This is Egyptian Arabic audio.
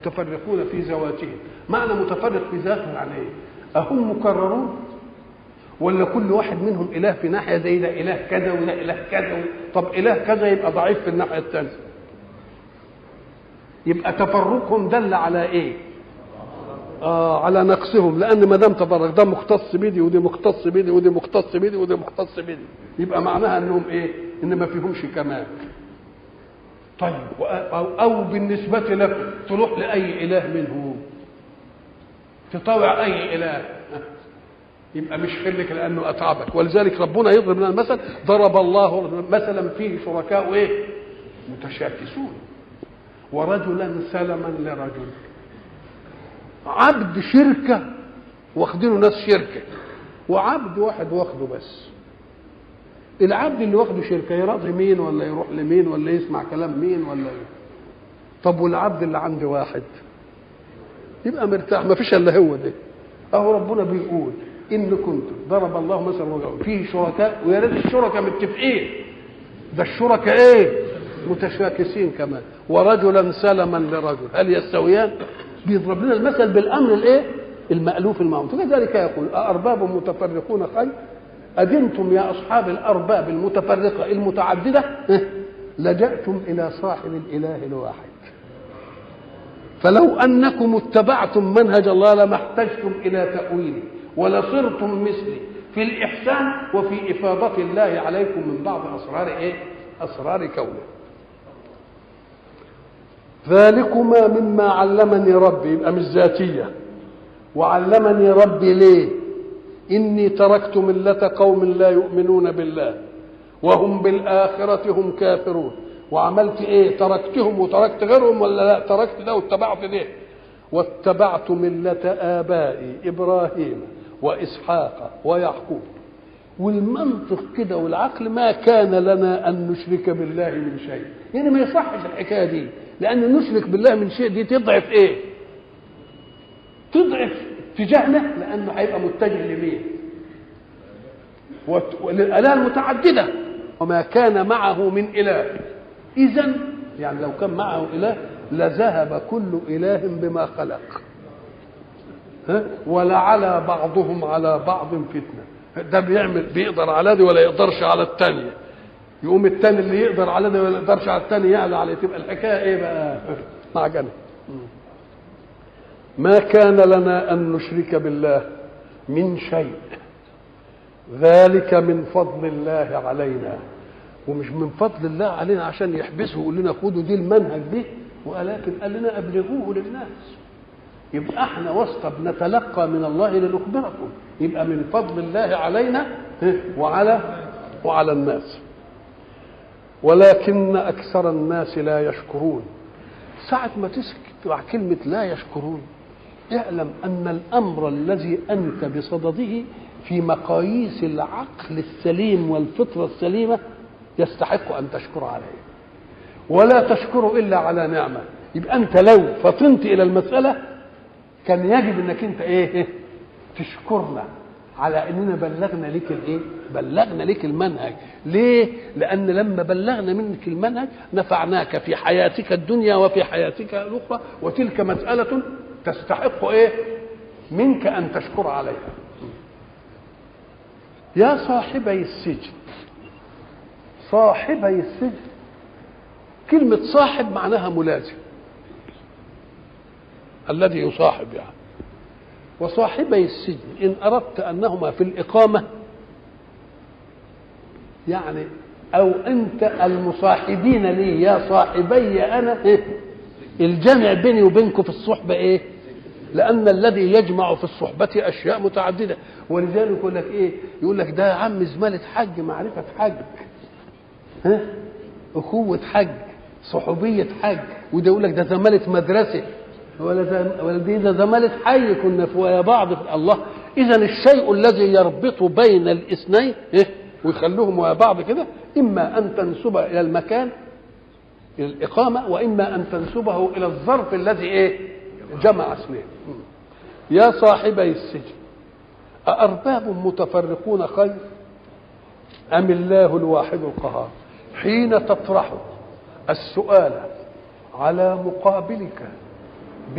متفرقون في ذواتهم معنى متفرق في ذاته يعني ايه اهم مكررون ولا كل واحد منهم اله في ناحيه زي ده اله كذا وده اله كذا طب اله كذا يبقى ضعيف في الناحيه الثانيه يبقى تفرقهم دل على ايه آه على نقصهم لان ما دام تفرق ده مختص بدي ودي مختص بدي ودي مختص بدي ودي مختص بدي يبقى معناها انهم ايه ان ما فيهمش كمال طيب أو, أو بالنسبة لك تروح لأي إله منهم تطوع أي إله يبقى مش خلك لأنه أتعبك ولذلك ربنا يضرب لنا المثل ضرب الله مثلا فيه شركاء إيه متشاكسون ورجلا سلما لرجل عبد شركة واخدينه ناس شركة وعبد واحد واخده بس العبد اللي واخده شركه يراضي مين ولا يروح لمين ولا يسمع كلام مين ولا إيه؟ طب والعبد اللي عندي واحد يبقى مرتاح ما فيش الا هو ده اهو ربنا بيقول ان كنتم ضرب الله مثلا وجهه فيه شركاء ويا ريت الشركاء متفقين ده الشركاء ايه متشاكسين كمان ورجلا سلما لرجل هل يستويان بيضرب لنا المثل بالامر الايه المالوف المعروف فكذلك يقول أأرباب متفرقون خير أدنتم يا أصحاب الأرباب المتفرقة المتعددة لجأتم إلى صاحب الإله الواحد فلو أنكم اتبعتم منهج الله لما احتجتم إلى تأويله ولصرتم مثلي في الإحسان وفي إفاضة الله عليكم من بعض أسرار إيه؟ أسرار كونه ذلكما مما علمني ربي يبقى مش ذاتية وعلمني ربي ليه إني تركت ملة قوم لا يؤمنون بالله وهم بالآخرة هم كافرون وعملت إيه تركتهم وتركت غيرهم ولا لا تركت ده واتبعت ده واتبعت ملة آبائي إبراهيم وإسحاق ويعقوب والمنطق كده والعقل ما كان لنا أن نشرك بالله من شيء يعني ما يصحش الحكاية دي لأن نشرك بالله من شيء دي تضعف إيه تضعف اتجاهنا لانه هيبقى متجه لمين؟ وللاله المتعدده وما كان معه من اله اذا يعني لو كان معه اله لذهب كل اله بما خلق ها ولعلى بعضهم على بعض فتنه ده بيعمل بيقدر على دي ولا يقدرش على الثانيه يقوم الثاني اللي يقدر على ده ولا يقدرش على الثاني يعلى عليه تبقى الحكايه ايه بقى معجنه ما كان لنا ان نشرك بالله من شيء ذلك من فضل الله علينا ومش من فضل الله علينا عشان يحبسه ويقول لنا خدوا دي المنهج دي ولكن قال لنا ابلغوه للناس يبقى احنا واسطه بنتلقى من الله لنخبركم يبقى من فضل الله علينا وعلى وعلى الناس ولكن اكثر الناس لا يشكرون ساعة ما تسمع كلمة لا يشكرون اعلم أن الأمر الذي أنت بصدده في مقاييس العقل السليم والفطرة السليمة يستحق أن تشكر عليه ولا تشكر إلا على نعمة يبقى أنت لو فطنت إلى المسألة كان يجب أنك أنت إيه تشكرنا على اننا بلغنا لك الايه بلغنا لك المنهج ليه لان لما بلغنا منك المنهج نفعناك في حياتك الدنيا وفي حياتك الاخرى وتلك مساله تستحق ايه منك ان تشكر عليها يا صاحبي السجن صاحبي السجن كلمة صاحب معناها ملازم الذي يصاحب يعني وصاحبي السجن إن أردت أنهما في الإقامة يعني أو أنت المصاحبين لي يا صاحبي أنا إيه؟ الجمع بيني وبينكم في الصحبة إيه لأن الذي يجمع في الصحبة أشياء متعددة ولذلك يقول لك إيه يقول لك ده يا عم زمالة حج معرفة حج ها أخوة حج صحوبية حج وده يقول لك ده زمالة مدرسة ولا ولا دي ده زمالة حي كنا في ويا بعض في الله إذا الشيء الذي يربط بين الاثنين إيه ويخلوهم ويا بعض كده إما أن تنسب إلى المكان إلى الإقامة وإما أن تنسبه إلى الظرف الذي إيه جمع اثنين يا صاحبي السجن أأرباب متفرقون خير أم الله الواحد القهار حين تطرح السؤال على مقابلك